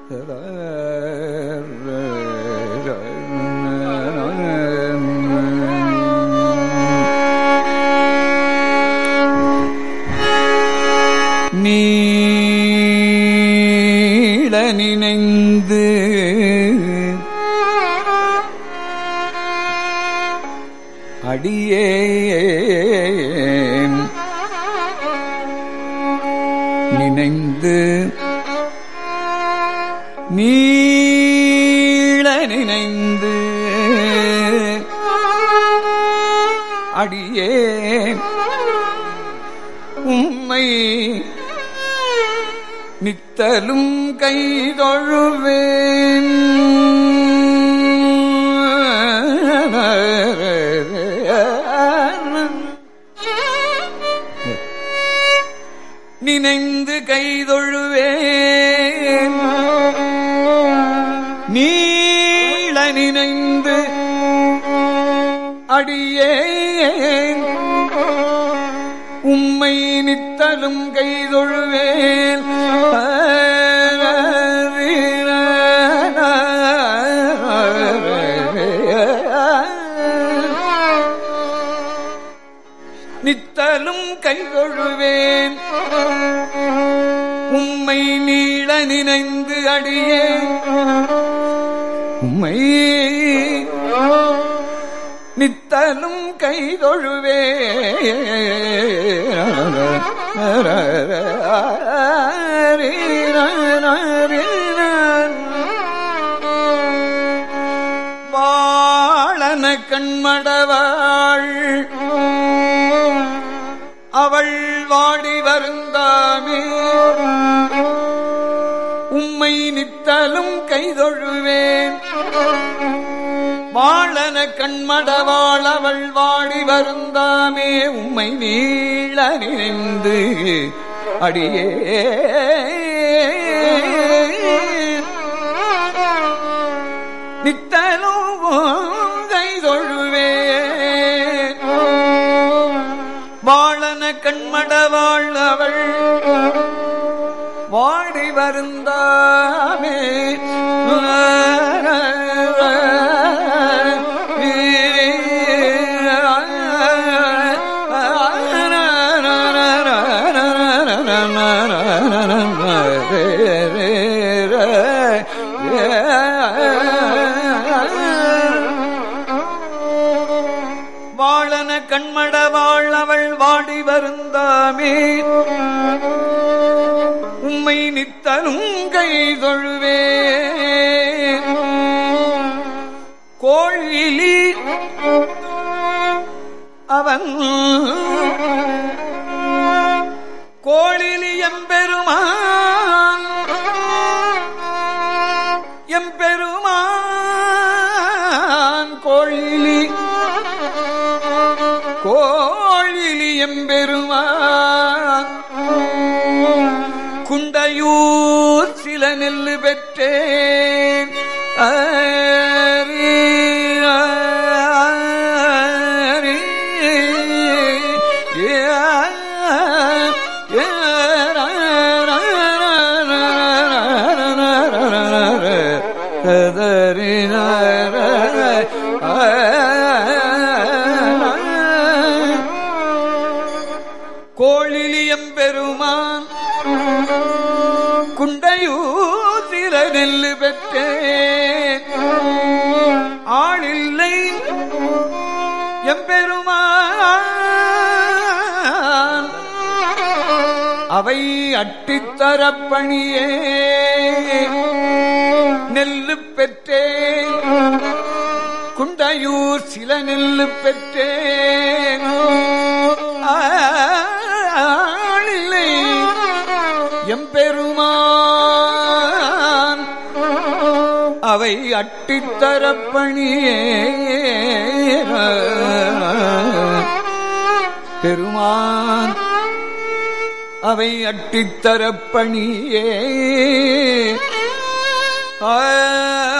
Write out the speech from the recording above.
நீள நினைந்து அடியேன் நினைந்து நீள நினைந்து அடியேன் உம்மை நித்தலும் கைதொழுவேன் நினைந்து கைதொழுவேன் நீள நினைந்து அடியேன் உம்மை நித்தலும் கைதொழுவேன் நித்தலும் கைதொழுவேன் உம்மை நீள நினைந்து அடியேன் உம்மை நித்தலும் கைதொழுவே வாழன கண்மடவாள் அவள் வாடி வருந்தாமே உம்மை நித்தலும் கைதொழுவேன் வாழன கண்மடவாள் அவள் வாடி வருந்தாமே உம்மை நீள நினைந்து அடியே நித்தலும் கைதொழுவே வாழன கண்மடவாள் அவள் வாடி வருந்தாமே வாழன கண்மடவாள் அவள் வாடி வருந்தாமே உம்மை நித்தலும் கை தொழுவே கோழிலி அவன் கோழிலி எம்பெருமான் எம்பெருமான் கோழிலி கோழிலி எம்பெருமான் குண்டையூர் சில நெல்லு பெற்றேன் ஆரி, ஆரி, ஏ, ஏ, ரா, ரா, ரா, ரா, ரா, கதறி, ரா, ரா, ஆ, கோழிலியம் பெருமான் குண்டையூசில நெல்லு பெற்றேன் ஆளில்லை எம்பெருமான் அவை அட்டித்தரப்பணியே நெல்லு பெற்றேன் குண்டையூர் சில நெல்லு பெற்றேன் ஆளில்லை எம்பெருமான் அவை அட்டித்தரப்பணியே பெருமான் அவை அட்டித்தரப்பணியே ஆ